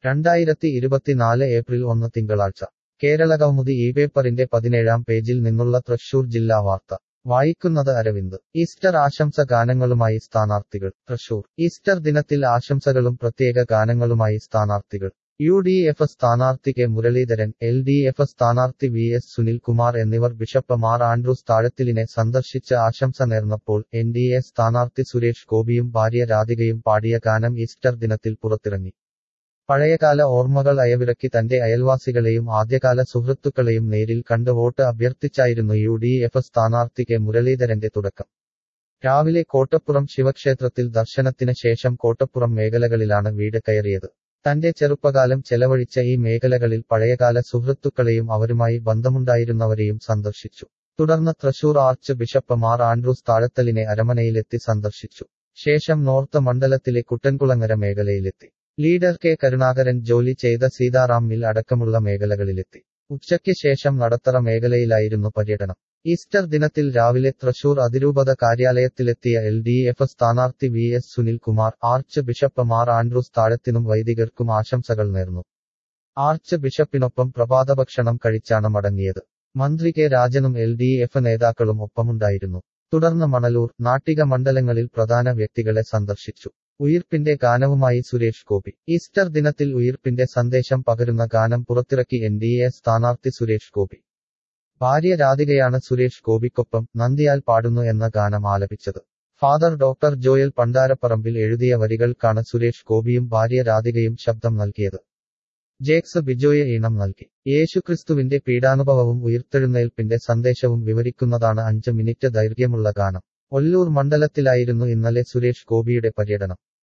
രണ്ടായിരത്തി ഇരുപത്തിനാല് ഏപ്രിൽ ഒന്ന് തിങ്കളാഴ്ച കേരളകൗമുദി ഈ പേപ്പറിന്റെ പതിനേഴാം പേജിൽ നിന്നുള്ള തൃശൂർ ജില്ലാ വാർത്ത വായിക്കുന്നത് അരവിന്ദ് ഈസ്റ്റർ ആശംസ ഗാനങ്ങളുമായി സ്ഥാനാർത്ഥികൾ തൃശൂർ ഈസ്റ്റർ ദിനത്തിൽ ആശംസകളും പ്രത്യേക ഗാനങ്ങളുമായി സ്ഥാനാർത്ഥികൾ യു ഡി എഫ് സ്ഥാനാർത്ഥി K Muraleedharan L D F സ്ഥാനാർത്ഥി വി എസ് സുനിൽകുമാർ എന്നിവർ ബിഷപ്പ് മാർ ആൻഡ്രൂസ് താഴത്തിലിനെ സന്ദർശിച്ച് ആശംസ നേർന്നപ്പോൾ എൻ ഡി എ സ്ഥാനാർത്ഥി സുരേഷ് ഗോപിയും ഭാര്യ രാധികയും പാടിയ ഗാനം ഈസ്റ്റർ ദിനത്തിൽ പുറത്തിറങ്ങി പഴയകാല ഓർമ്മകൾ അയവിറക്കി തന്റെ അയൽവാസികളെയും ആദ്യകാല സുഹൃത്തുക്കളെയും നേരിൽ കണ്ട് വോട്ട് അഭ്യർത്ഥിച്ചായിരുന്നു യു ഡി എഫ് സ്ഥാനാർത്ഥി കെ മുരളീധരന്റെ തുടക്കം രാവിലെ കോട്ടപ്പുറം ശിവക്ഷേത്രത്തിൽ ദർശനത്തിന് ശേഷം കോട്ടപ്പുറം മേഖലകളിലാണ് വീട് കയറിയത് തന്റെ ചെറുപ്പകാലം ചെലവഴിച്ച ഈ മേഖലകളിൽ പഴയകാല സുഹൃത്തുക്കളെയും അവരുമായി ബന്ധമുണ്ടായിരുന്നവരെയും സന്ദർശിച്ചു തുടർന്ന് Thrissur archbishop Mar Andrews താഴത്തലിനെ അരമനയിലെത്തി സന്ദർശിച്ചു ശേഷം നോർത്ത് മണ്ഡലത്തിലെ കുട്ടൻകുളങ്ങര മേഖലയിലെത്തി ലീഡർ കെ കരുണാകരൻ ജോലി ചെയ്ത സീതാറാം മിൽ അടക്കമുള്ള മേഖലകളിലെത്തി ഉച്ചയ്ക്ക് ശേഷം നടത്തറ മേഖലയിലായിരുന്നു പര്യടനം ഈസ്റ്റർ ദിനത്തിൽ രാവിലെ തൃശൂർ അതിരൂപത കാര്യാലയത്തിലെത്തിയ എൽ ഡി എഫ് സ്ഥാനാർത്ഥി V S Sunilkumar archbishop Mar Andrews താഴത്തിനും വൈദികർക്കും ആശംസകൾ നേർന്നു ആർച്ച് ബിഷപ്പിനൊപ്പം പ്രഭാതഭക്ഷണം കഴിച്ചാണ് മടങ്ങിയത് മന്ത്രി കെ രാജനും എൽ ഡി എഫ് നേതാക്കളും ഒപ്പമുണ്ടായിരുന്നു തുടർന്ന് മണലൂർ നാട്ടിക മണ്ഡലങ്ങളിൽ പ്രധാന വ്യക്തികളെ സന്ദർശിച്ചു ഉയിർപ്പിന്റെ ഗാനവുമായി സുരേഷ് ഗോപി ഈസ്റ്റർ ദിനത്തിൽ ഉയിർപ്പിന്റെ സന്ദേശം പകരുന്ന ഗാനം പുറത്തിറക്കി എൻ ഡി എ സ്ഥാനാർത്ഥി സുരേഷ് ഗോപി ഭാര്യ രാധികയാണ് സുരേഷ് ഗോപിക്കൊപ്പം നന്ദിയാൽ പാടുന്നു എന്ന ഗാനം ആലപിച്ചത് ഫാദർ ഡോക്ടർ ജോയൽ പണ്ടാരപ്പറമ്പിൽ എഴുതിയ വരികൾക്കാണ് സുരേഷ് ഗോപിയും ഭാര്യ രാധികയും ശബ്ദം നൽകിയത് ജേക്സ് ബിജോയെ ഈണം നൽകി യേശുക്രിസ്തുവിന്റെ പീഡാനുഭവവും ഉയർത്തെഴുന്നേൽപ്പിന്റെ സന്ദേശവും വിവരിക്കുന്നതാണ് അഞ്ച് മിനിറ്റ് ദൈർഘ്യമുള്ള ഗാനം ഒല്ലൂർ മണ്ഡലത്തിലായിരുന്നു ഇന്നലെ സുരേഷ് ഗോപിയുടെ പര്യടനം